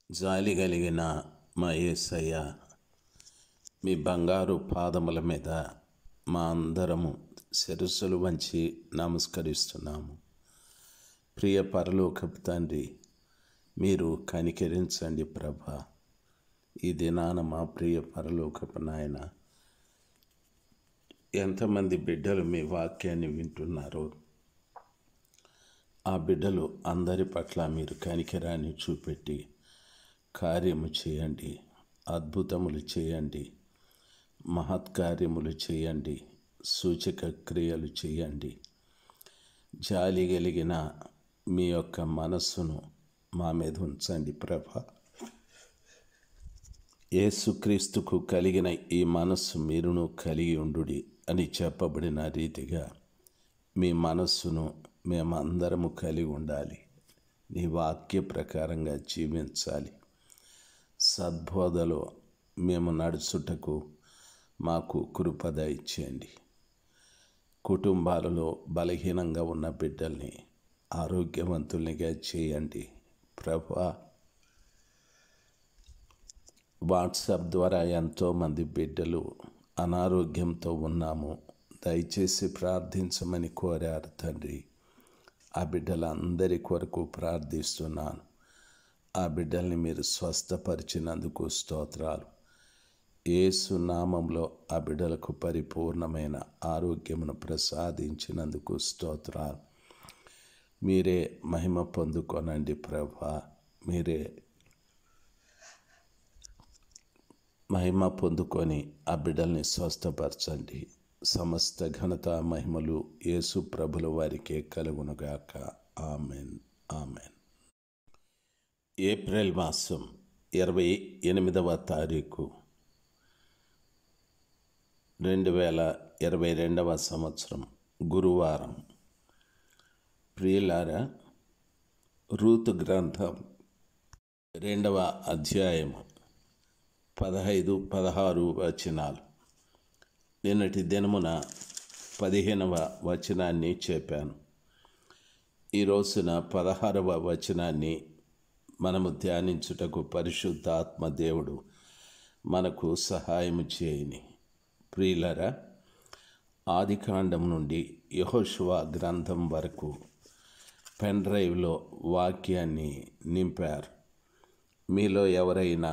జాలి కలిగిన మా యేసయ్య మీ బంగారు పాదముల మీద మా అందరము శిరస్సులు వంచి నమస్కరిస్తున్నాము ప్రియ పరలోకపు తండ్రి మీరు కనికరించండి ప్రభ ఈ దినాన మా ప్రియ పరలోకపు నాయన ఎంతమంది బిడ్డలు మీ వాక్యాన్ని వింటున్నారో ఆ బిడ్డలు అందరి పట్ల మీరు కనికరాన్ని చూపెట్టి కార్యము చేయండి అద్భుతములు చేయండి మహత్కార్యములు చేయండి సూచక క్రియలు చేయండి జాలి కలిగిన మీ యొక్క మనస్సును మా మీద ఉంచండి ప్రభ యేసుక్రీస్తుకు కలిగిన ఈ మనస్సు మీరును కలిగి ఉండుడి అని చెప్పబడిన రీతిగా మీ మనస్సును మేమందరము కలిగి ఉండాలి నీ వాక్య ప్రకారంగా జీవించాలి సద్బోధలో మేము నడుచుటకు మాకు కృపద ఇచ్చేయండి కుటుంబాలలో బలహీనంగా ఉన్న బిడ్డల్ని ఆరోగ్యవంతుల్నిగా చేయండి ప్రభా వాట్సాప్ ద్వారా ఎంతోమంది బిడ్డలు అనారోగ్యంతో ఉన్నాము దయచేసి ప్రార్థించమని కోరారు తండ్రి ఆ బిడ్డలందరి కొరకు ప్రార్థిస్తున్నాను ఆ బిడ్డల్ని మీరు స్వస్థపరిచినందుకు స్తోత్రాలు ఏసు నామంలో ఆ బిడ్డలకు పరిపూర్ణమైన ఆరోగ్యమును ప్రసాదించినందుకు స్తోత్రాలు మీరే మహిమ పొందుకోనండి ప్రభా మీరే మహిమ పొందుకొని ఆ బిడ్డల్ని స్వస్థపరచండి సమస్త ఘనత మహిమలు యేసు ప్రభుల వారికే కలుగునుగాక ఆమెన్ ఆమెన్ ఏప్రిల్ మాసం ఇరవై ఎనిమిదవ తారీఖు రెండు వేల ఇరవై రెండవ సంవత్సరం గురువారం ప్రియులారా రూతు గ్రంథం రెండవ అధ్యాయము పదహైదు పదహారు వచనాలు నిన్నటి దినమున పదిహేనవ వచనాన్ని చెప్పాను ఈ రోజున పదహారవ వచనాన్ని మనము ధ్యానించుటకు పరిశుద్ధాత్మ దేవుడు మనకు సహాయం చేయని ప్రియులరా ఆదికాండం నుండి యహోశువ గ్రంథం వరకు పెన్ డ్రైవ్లో వాక్యాన్ని నింపారు మీలో ఎవరైనా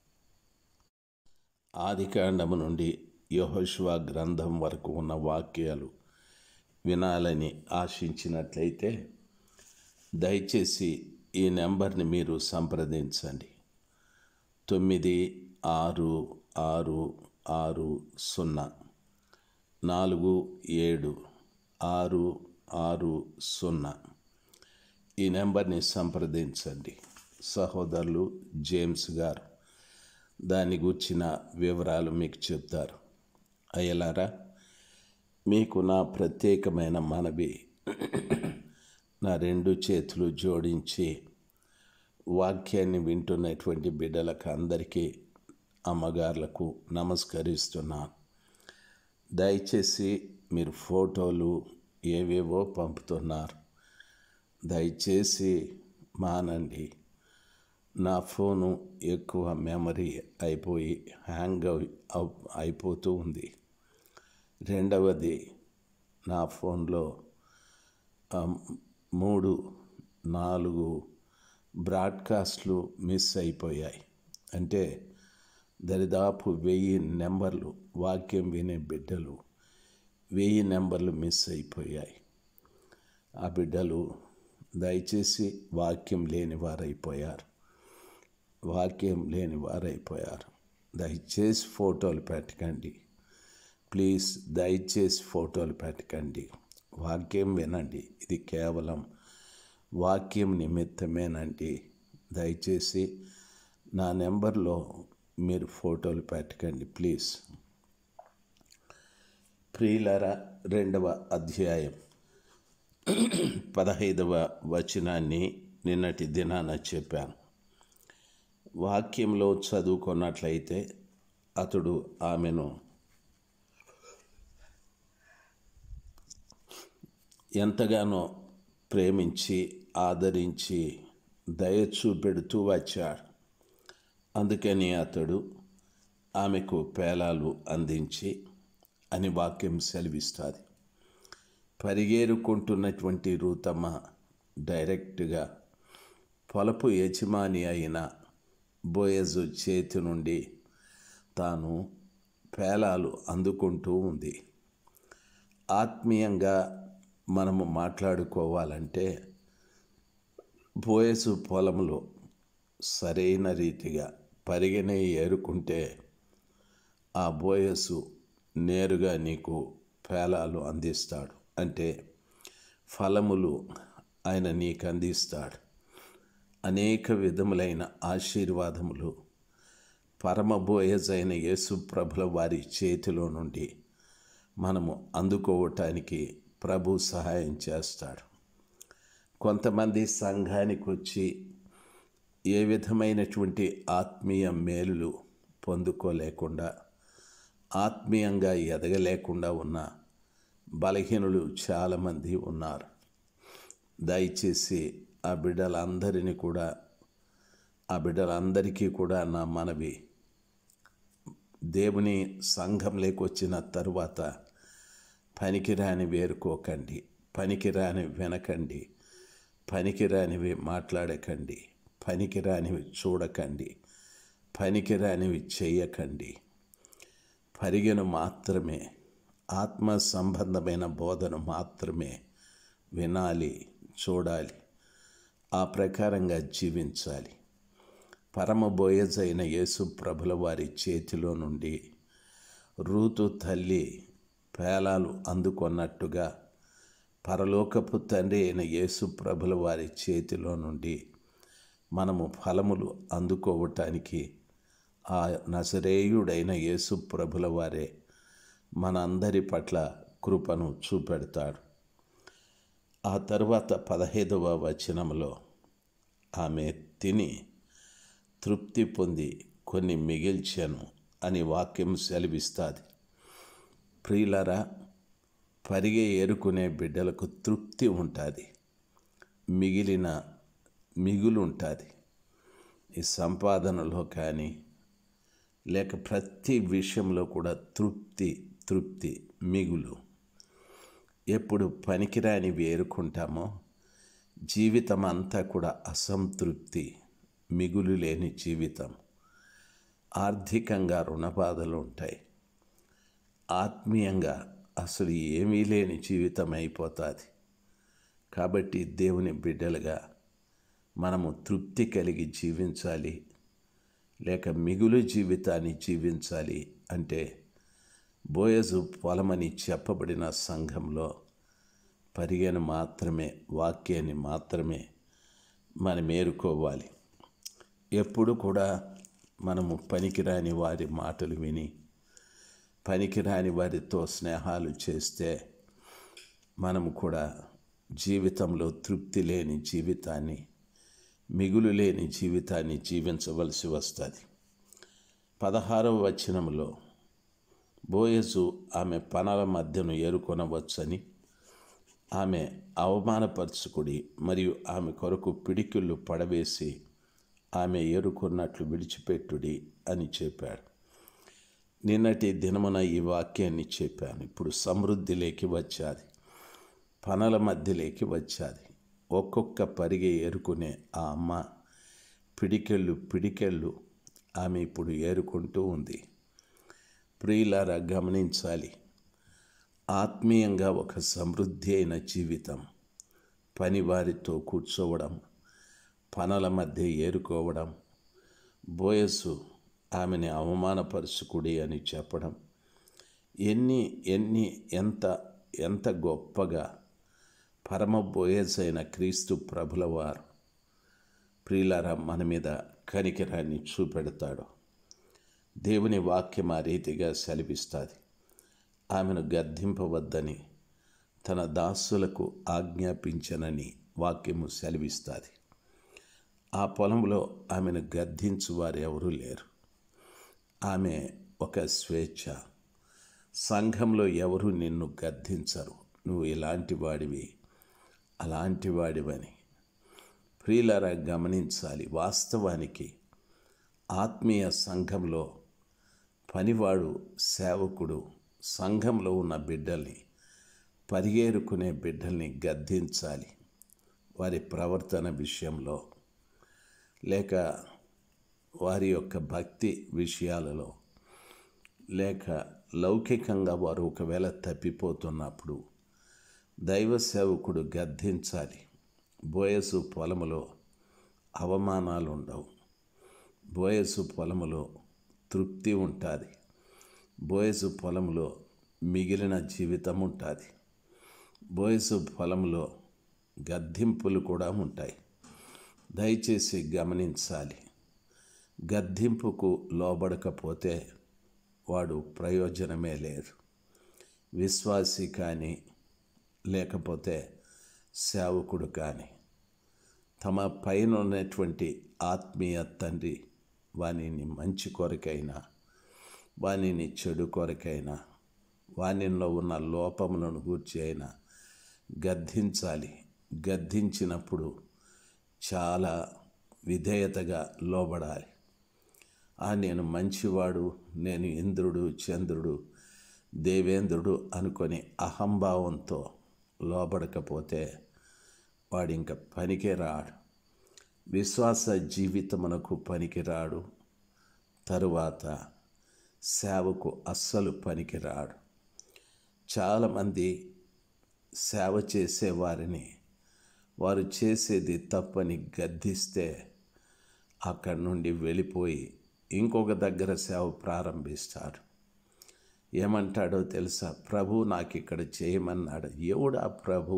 ఆదికాండము నుండి యహోశువ గ్రంథం వరకు ఉన్న వాక్యాలు వినాలని ఆశించినట్లయితే దయచేసి ఈ నెంబర్ని మీరు సంప్రదించండి తొమ్మిది ఆరు ఆరు ఆరు సున్నా నాలుగు ఏడు ఆరు ఆరు సున్నా ఈ నెంబర్ని సంప్రదించండి సహోదరులు జేమ్స్ గారు దాని గుర్చిన వివరాలు మీకు చెప్తారు అయ్యలారా మీకు నా ప్రత్యేకమైన మనవి నా రెండు చేతులు జోడించి వాక్యాన్ని వింటున్నటువంటి బిడ్డలకు అందరికీ అమ్మగారులకు నమస్కరిస్తున్నాను దయచేసి మీరు ఫోటోలు ఏవేవో పంపుతున్నారు దయచేసి మానండి నా ఫోను ఎక్కువ మెమరీ అయిపోయి హ్యాంగ్ అయిపోతూ ఉంది రెండవది నా ఫోన్లో మూడు నాలుగు బ్రాడ్కాస్ట్లు మిస్ అయిపోయాయి అంటే దరిదాపు వెయ్యి నెంబర్లు వాక్యం వినే బిడ్డలు వెయ్యి నెంబర్లు మిస్ అయిపోయాయి ఆ బిడ్డలు దయచేసి వాక్యం లేని వారైపోయారు వాక్యం లేని వారైపోయారు దయచేసి ఫోటోలు పెట్టకండి ప్లీజ్ దయచేసి ఫోటోలు పెట్టకండి వాక్యం వినండి ఇది కేవలం వాక్యం నిమిత్తమేనండి దయచేసి నా నెంబర్లో మీరు ఫోటోలు పెట్టకండి ప్లీజ్ ప్రియులర రెండవ అధ్యాయం పదహైదవ వచనాన్ని నిన్నటి దినాన చెప్పాను వాక్యంలో చదువుకున్నట్లయితే అతడు ఆమెను ఎంతగానో ప్రేమించి ఆదరించి దయ చూపెడుతూ వచ్చాడు అందుకని అతడు ఆమెకు పేలాలు అందించి అని వాక్యం సెలవిస్తుంది పరిగేరుకుంటున్నటువంటి రూతమ్మ డైరెక్ట్గా పొలపు యజమాని అయిన బోయజు చేతి నుండి తాను పేలాలు అందుకుంటూ ఉంది ఆత్మీయంగా మనము మాట్లాడుకోవాలంటే బోయసు పొలంలో సరైన రీతిగా పరిగెనే ఏరుకుంటే ఆ బోయసు నేరుగా నీకు పేలాలు అందిస్తాడు అంటే ఫలములు ఆయన నీకు అందిస్తాడు అనేక విధములైన ఆశీర్వాదములు పరమబోయజైన యేసు ప్రభుల వారి చేతిలో నుండి మనము అందుకోవటానికి ప్రభు సహాయం చేస్తాడు కొంతమంది సంఘానికి వచ్చి ఏ విధమైనటువంటి ఆత్మీయ మేలులు పొందుకోలేకుండా ఆత్మీయంగా ఎదగలేకుండా ఉన్న బలహీనులు చాలామంది ఉన్నారు దయచేసి ఆ బిడ్డలందరినీ కూడా ఆ బిడ్డలందరికీ కూడా నా మనవి దేవుని సంఘంలోకి వచ్చిన తరువాత పనికిరాని వేరుకోకండి పనికిరాని వినకండి పనికిరానివి మాట్లాడకండి పనికిరానివి చూడకండి పనికిరానివి చేయకండి పరిగెను మాత్రమే ఆత్మ సంబంధమైన బోధన మాత్రమే వినాలి చూడాలి ఆ ప్రకారంగా జీవించాలి పరమ బోయజైన యేసు ప్రభుల వారి చేతిలో నుండి రూతు తల్లి పేలాలు అందుకొన్నట్టుగా పరలోకపు తండ్రి అయిన యేసు ప్రభుల వారి చేతిలో నుండి మనము ఫలములు అందుకోవటానికి ఆ నజరేయుడైన యేసు ప్రభుల వారే మనందరి పట్ల కృపను చూపెడతాడు ఆ తరువాత పదహైదవ వచనంలో ఆమె తిని తృప్తి పొంది కొన్ని మిగిల్చాను అని వాక్యం సెలవిస్తుంది ప్రియులరా పరిగే ఏరుకునే బిడ్డలకు తృప్తి ఉంటుంది మిగిలిన మిగులు ఉంటుంది ఈ సంపాదనలో కానీ లేక ప్రతి విషయంలో కూడా తృప్తి తృప్తి మిగులు ఎప్పుడు పనికిరాని వేరుకుంటామో జీవితం అంతా కూడా అసంతృప్తి మిగులు లేని జీవితం ఆర్థికంగా రుణబాధలు ఉంటాయి ఆత్మీయంగా అసలు ఏమీ లేని జీవితం అయిపోతుంది కాబట్టి దేవుని బిడ్డలుగా మనము తృప్తి కలిగి జీవించాలి లేక మిగులు జీవితాన్ని జీవించాలి అంటే బోయజు పొలమని చెప్పబడిన సంఘంలో పరిగెను మాత్రమే వాక్యాన్ని మాత్రమే మనం మేరుకోవాలి ఎప్పుడు కూడా మనము పనికిరాని వారి మాటలు విని పనికిరాని వారితో స్నేహాలు చేస్తే మనము కూడా జీవితంలో తృప్తి లేని జీవితాన్ని మిగులు లేని జీవితాన్ని జీవించవలసి వస్తుంది పదహారవ వచనంలో బోయజు ఆమె పనల మధ్యను ఏరుకొనవచ్చని ఆమె అవమానపరచుకుడి మరియు ఆమె కొరకు పిడికిళ్ళు పడవేసి ఆమె ఏరుకున్నట్లు విడిచిపెట్టుడి అని చెప్పాడు నిన్నటి దినమున ఈ వాక్యాన్ని చెప్పాను ఇప్పుడు సమృద్ధిలోకి వచ్చాది పనల మధ్యలోకి వచ్చాది ఒక్కొక్క పరిగె ఏరుకునే ఆ అమ్మ పిడికెళ్ళు పిడికెళ్ళు ఆమె ఇప్పుడు ఏరుకుంటూ ఉంది ప్రియులారా గమనించాలి ఆత్మీయంగా ఒక సమృద్ధి అయిన జీవితం పనివారితో కూర్చోవడం పనుల మధ్య ఏరుకోవడం బోయస్సు ఆమెని అవమానపరుచుకుడి అని చెప్పడం ఎన్ని ఎన్ని ఎంత ఎంత గొప్పగా పరమ బోయసైన క్రీస్తు ప్రభుల వారు ప్రియులారా మన మీద కనికరాన్ని చూపెడతాడు దేవుని వాక్యం ఆ రీతిగా సెలవిస్తుంది ఆమెను గద్దింపవద్దని తన దాసులకు ఆజ్ఞాపించనని వాక్యము సెలవిస్తుంది ఆ పొలంలో ఆమెను గద్దించు వారు ఎవరూ లేరు ఆమె ఒక స్వేచ్ఛ సంఘంలో ఎవరు నిన్ను గద్దించరు నువ్వు ఇలాంటి వాడివి అలాంటి వాడివని ప్రియులరా గమనించాలి వాస్తవానికి ఆత్మీయ సంఘంలో పనివాడు సేవకుడు సంఘంలో ఉన్న బిడ్డల్ని పరిగేరుకునే బిడ్డల్ని గద్దించాలి వారి ప్రవర్తన విషయంలో లేక వారి యొక్క భక్తి విషయాలలో లేక లౌకికంగా వారు ఒకవేళ తప్పిపోతున్నప్పుడు దైవ సేవకుడు గద్దించాలి బోయసు పొలములో అవమానాలు ఉండవు బోయసు పొలములో తృప్తి ఉంటుంది బోయసు పొలంలో మిగిలిన జీవితం ఉంటుంది బోయసు పొలంలో గద్దింపులు కూడా ఉంటాయి దయచేసి గమనించాలి గద్దింపుకు లోబడకపోతే వాడు ప్రయోజనమే లేదు విశ్వాసి కానీ లేకపోతే సేవకుడు కానీ తమ పైన ఉన్నటువంటి ఆత్మీయ తండ్రి వానిని మంచి కొరకైనా వానిని చెడు కొరకైనా వానిలో ఉన్న లోపములను గూర్చి అయినా గద్దించాలి గద్దించినప్పుడు చాలా విధేయతగా లోబడాలి ఆ నేను మంచివాడు నేను ఇంద్రుడు చంద్రుడు దేవేంద్రుడు అనుకొని అహంభావంతో లోబడకపోతే వాడు ఇంక పనికి రాడు విశ్వాస జీవితమునకు పనికిరాడు తరువాత సేవకు అస్సలు పనికిరాడు చాలామంది సేవ చేసేవారిని వారు చేసేది తప్పని గద్దిస్తే అక్కడి నుండి వెళ్ళిపోయి ఇంకొక దగ్గర సేవ ప్రారంభిస్తాడు ఏమంటాడో తెలుసా ప్రభు నాకు ఇక్కడ చేయమన్నాడు ఎవడా ప్రభు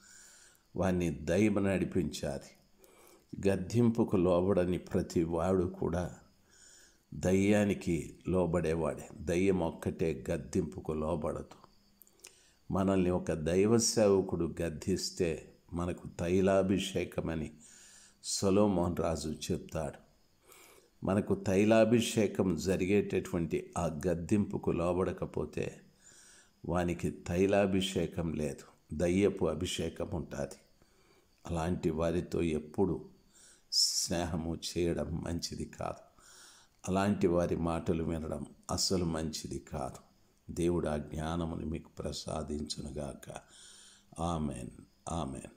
వాణ్ణి దైవ నడిపించాలి గద్దింపుకు లోబడని ప్రతి వాడు కూడా దయ్యానికి లోబడేవాడే దయ్యం ఒక్కటే గద్దింపుకు లోబడదు మనల్ని ఒక దైవ సేవకుడు గద్దిస్తే మనకు తైలాభిషేకమని సొలోమోహన్ రాజు చెప్తాడు మనకు తైలాభిషేకం జరిగేటటువంటి ఆ గద్దింపుకు లోబడకపోతే వానికి తైలాభిషేకం లేదు దయ్యపు అభిషేకం ఉంటుంది అలాంటి వారితో ఎప్పుడు స్నేహము చేయడం మంచిది కాదు అలాంటి వారి మాటలు వినడం అసలు మంచిది కాదు దేవుడు ఆ జ్ఞానముని మీకు ప్రసాదించునుగాక ఆమెన్ ఆమెన్